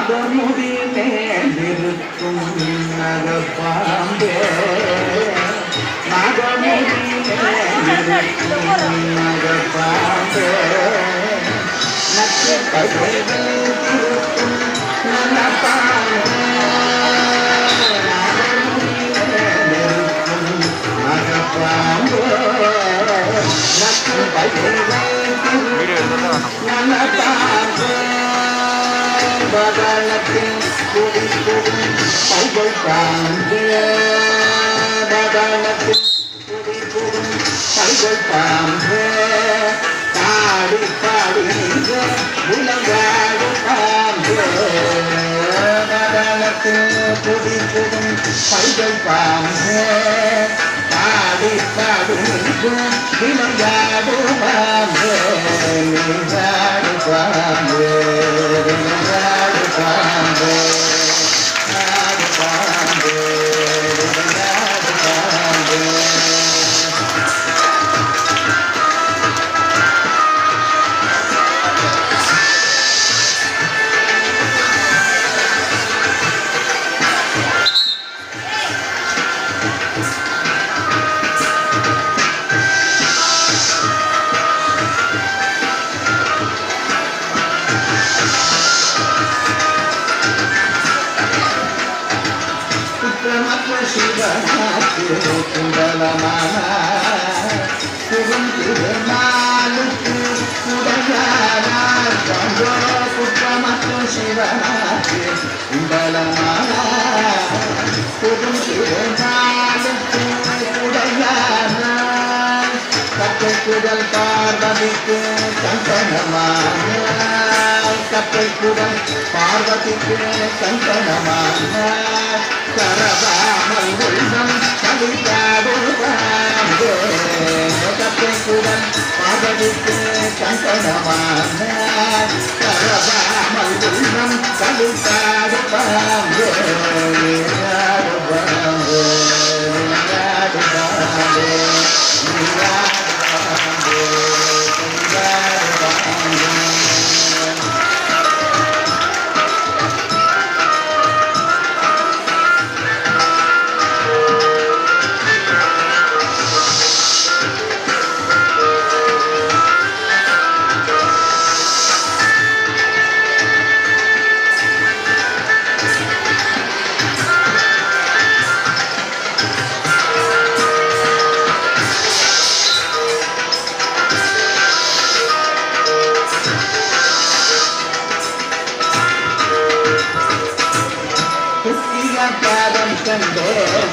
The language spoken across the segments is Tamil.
மதமுடி மேலிருக்கும் நகப்பாம்பே மதமுடி மேலிருக்கும் நகப்பாம்பே நச்சு பகைகள் இருக்கும் நலப்பாம்பே மதமுடி மேலிருக்கும் நகப்பாம்பே நச்சு பகைகள் இருக்கும் வீடியோ எடுத்துட்டு வேணாம் பகலத்தில் குடி குடி பைகள் பாம்பு பகலத்தில் குடி குடி பைகள் பாம்பு பாடி பாடி உலகாடு பாம்பு பகலத்தில் குடி குடி பைகள் பாம்பு பாடி பாடி விலங்காடு பாம்பு விலங்காடு பாம்பு விலங்காடு பாம்பு ஆடு பாம்பு விலங்காடு பாம்பு குற்றமற்ற சிவனாக்கு குண்டலமான திருநாளுக்கு உடையானார் கண்டோ குற்றமற்ற சிவனாக்கு குண்டலமான திருநாளுக்கு உடையானார் கட்டை குடல் பார்வதிக்கு கண்டனமான கட்டை குடல் பார்வதிக்கு கண்டனமான கரவாமல் உள்ளம் கவிதாடுவாங்க கட்டை குடல் பார்வதிக்கு கண்டனமான கரவாமல் உள்ளம் கவிதாடுவாங்க ஆடுவாங்க ஆடுவாங்க குட்டிய பாதம் கண்டே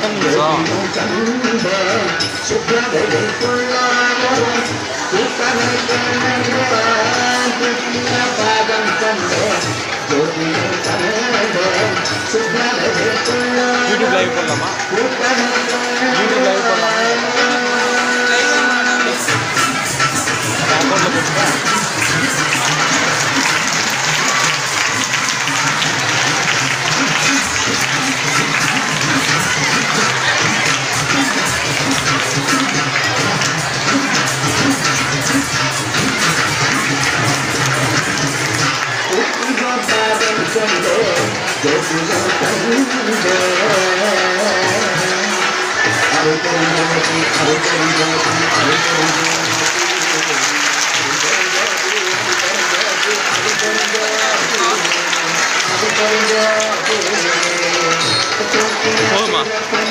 கண்டே சுற்றதை கொள்ளாமல் சுத்தனை கண்டே குட்டிய பாதம் கண்டே ஜோதியை கண்டே சுற்றதை யூடியூப் லைவ் பண்ணலாமா யூடியூப் லைவ் பண்ணலாமா அக்கௌண்ட்டில் போட்டுருக்கேன் குட்டிய பாதம் கண்டே ஜோதியை கண்டே அருகோஜி அருகோஜி அருகோஜி போதுமா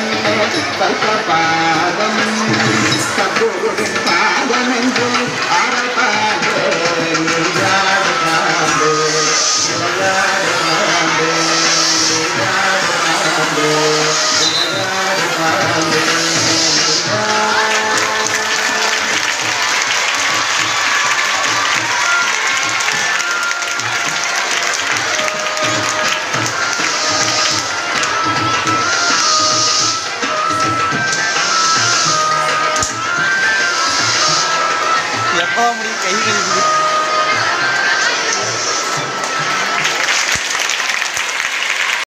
பாதம் சத்துருவின் பாதம் என்று அறப்பாடு நீராடு பாடு விளையாடு பாடு விளையாடு பாடு விளையாடு பாடு எப்போ முடியும் கை கழிக்குது